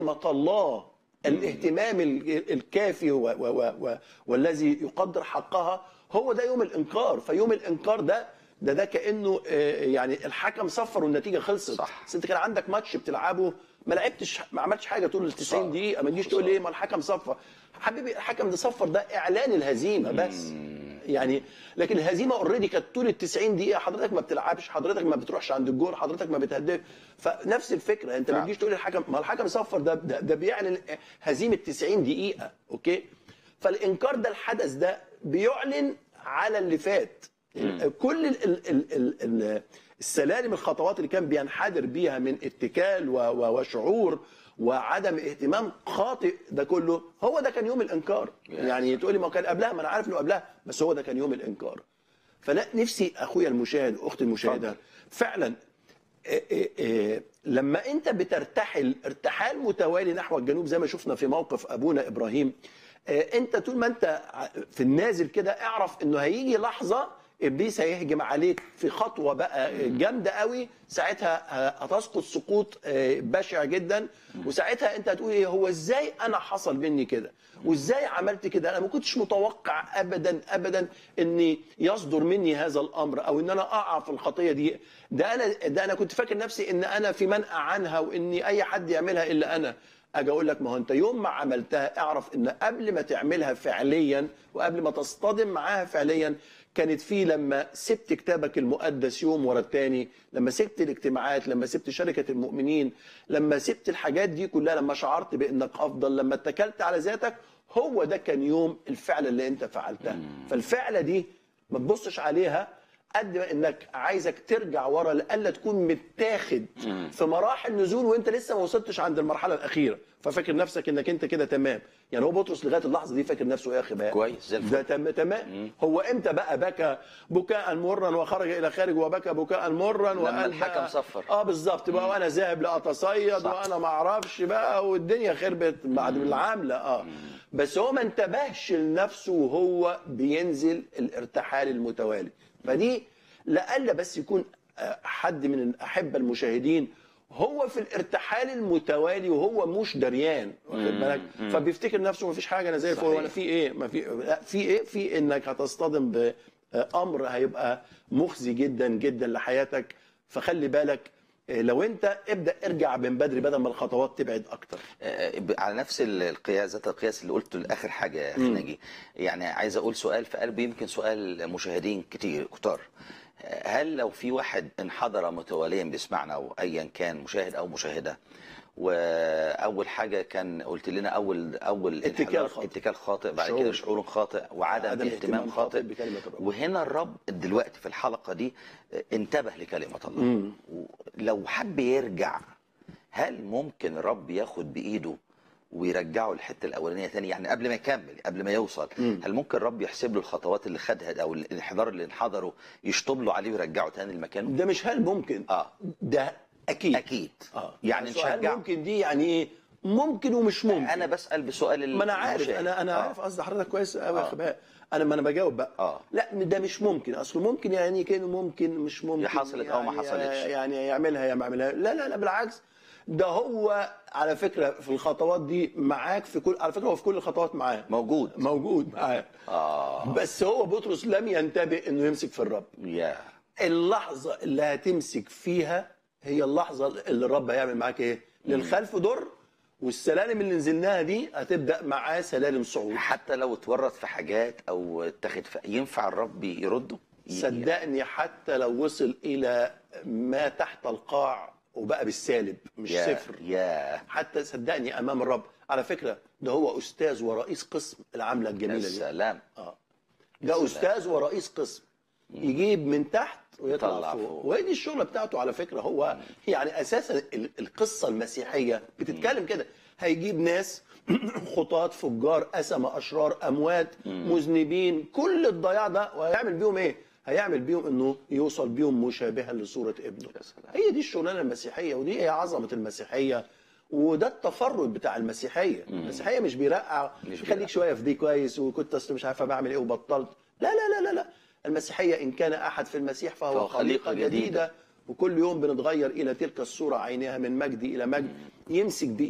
رحمة الله الاهتمام ال- الكافي و و و و والذي يقدر حقها هو ده يوم الانكار فيوم الانكار ده ده ده كانه آه، يعني الحكم صفر والنتيجه خلصت صح. بس انت كان عندك ماتش بتلعبه ما لعبتش ما عملتش حاجه طول ال 90 خسارة. دقيقه ما تجيش تقول لي ما الحكم صفر حبيبي الحكم ده صفر ده اعلان الهزيمه بس يعني لكن الهزيمه اوريدي كانت طول ال 90 دقيقه حضرتك ما بتلعبش حضرتك ما بتروحش عند الجول حضرتك ما بتهدف فنفس الفكره انت ما فعلا. تجيش تقول الحكم ما الحكم صفر ده ده, ده بيعلن هزيمه 90 دقيقه اوكي فالانكار ده الحدث ده بيعلن على اللي فات كل ال ال ال ال ال السلالم الخطوات اللي كان بينحدر بيها من اتكال و و وشعور وعدم اهتمام خاطئ ده كله هو ده كان يوم الانكار يعني تقولي ما كان قبلها ما انا عارف انه قبلها بس هو ده كان يوم الانكار فلا نفسي اخويا المشاهد اختي المشاهده فعلا إيه إيه إيه لما انت بترتحل ارتحال متوالي نحو الجنوب زي ما شفنا في موقف ابونا ابراهيم إيه انت طول ما انت ع- في النازل كده اعرف انه هيجي لحظه ابليس هيهجم عليك في خطوه بقى جامده قوي ساعتها ه- هتسقط سقوط آه، بشع جدا وساعتها انت هتقول ايه هو ازاي انا حصل مني كده وازاي عملت كده انا ما كنتش متوقع ابدا ابدا ان يصدر مني هذا الامر او ان انا اقع في الخطيه دي ده انا ده انا كنت فاكر نفسي ان انا في منأى عنها وان اي حد يعملها الا انا اجي اقول لك ما هو انت يوم ما عملتها اعرف ان قبل ما تعملها فعليا وقبل ما تصطدم معاها فعليا كانت في لما سبت كتابك المقدس يوم ورا التاني لما سبت الاجتماعات لما سبت شركة المؤمنين لما سبت الحاجات دي كلها لما شعرت بانك افضل لما اتكلت على ذاتك هو ده كان يوم الفعل اللي انت فعلتها فالفعلة دي ما تبصش عليها قد ما انك عايزك ترجع ورا لألا تكون متاخد في مراحل نزول وانت لسه ما وصلتش عند المرحله الاخيره ففاكر نفسك انك انت كده تمام يعني هو بطرس لغايه اللحظه دي فاكر نفسه يا اخي بقى كويس، زي الفل. ده تم تمام هو امتى بقى بكى بكاء مرا وخرج الى خارج وبكى بكاء مرا لما وقال الحكم بقى- صفر. اه بالظبط بقى وانا ذاهب لاتصيد صح. وانا ما اعرفش بقى والدنيا خربت بعد العامله اه بس هو ما انتبهش لنفسه وهو بينزل الارتحال المتوالي فدي لألا بس يكون آه، حد من الأحبة المشاهدين هو في الارتحال المتوالي وهو مش دريان واخد بالك فبيفتكر نفسه ما فيش حاجه انا زي الفل صحيح. وانا في ايه ما في لا، في ايه في انك هتصطدم بامر هيبقى مخزي جدا جدا لحياتك فخلي بالك آه، لو انت ابدا ارجع من بدري بدل ما الخطوات تبعد اكتر آه، ب- على نفس ال- القياس ذات القياس اللي قلته لاخر حاجه يا اخي ناجي يعني عايز اقول سؤال في قلبي يمكن سؤال مشاهدين كتير كتار آه، هل لو في واحد انحدر متواليا بيسمعنا او ايا كان مشاهد او مشاهده واول حاجه كان قلت لنا اول اول اتكال انحدار- خاطئ. اتكال خاطئ بعد شعور. كده شعور خاطئ وعدم عدم اهتمام اهتمام خاطئ خاطئ بكلمة الرب. وهنا الرب دلوقتي في الحلقه دي آه، انتبه لكلمه الله لو حب يرجع هل ممكن الرب ياخد بايده ويرجعه الحته الاولانيه تاني يعني قبل ما يكمل قبل ما يوصل هل ممكن الرب يحسب له الخطوات اللي خدها ده او الانحدار اللي انحدره يشطب له عليه ويرجعه تاني لمكانه ده مش هل ممكن اه ده اكيد اكيد اه يعني بس هل نشجعه ممكن دي يعني ايه ممكن ومش ممكن انا بسال بسؤال ما انا عارف المشاهد. انا انا آه. عارف قصد حضرتك كويس قوي يا آه. اخي بقى انا ما انا بجاوب بقى آه. لا ده مش ممكن اصله ممكن يعني كان ممكن مش ممكن يا حصلت أو ما يعني- حصلتش. يعني يعملها يا ما يعملها لا لا لا بالعكس ده هو على فكره في الخطوات دي معاك في كل على فكره هو في كل الخطوات معاه موجود موجود معاه اه بس هو بطرس لم ينتبه انه يمسك في الرب يا اللحظة اللي هتمسك فيها هي اللحظة اللي الرب هيعمل معاك ايه؟ للخلف در والسلالم اللي نزلناها دي هتبدأ معاه سلالم صعود حتى لو اتورط في حاجات او اتخذ في ينفع الرب يرده ي- صدقني حتى لو وصل إلى ما تحت القاع وبقى بالسالب مش يا صفر يا حتى صدقني أمام الرب على فكرة ده هو أستاذ ورئيس قسم العملة يا الجميلة دي سلام اه ده استاذ ورئيس قسم يجيب من تحت ويطلع يطلع فوق فوق. وهي دي الشغله بتاعته على فكره هو يعني اساسا ال- القصه المسيحيه بتتكلم كده هيجيب ناس خطاة فجار أسمة أشرار أموات مذنبين كل الضياع ده وهيعمل بيهم إيه؟ هيعمل بيهم إنه يوصل بيهم مشابها لصورة ابنه يا سلام. هي دي الشغلانة المسيحية ودي هي عظمة المسيحية وده التفرد بتاع المسيحية المسيحية مش بيرقع مش مش بيرقع. خليك شوية في دي كويس وكنت أصل مش عارفة بعمل إيه وبطلت لا لا لا لا لا المسيحية إن كان أحد في المسيح فهو, فهو خليقة خليقة جديدة. جديدة وكل يوم بنتغير إلى تلك الصورة عينها من مجد إلى مجد يمسك بإيده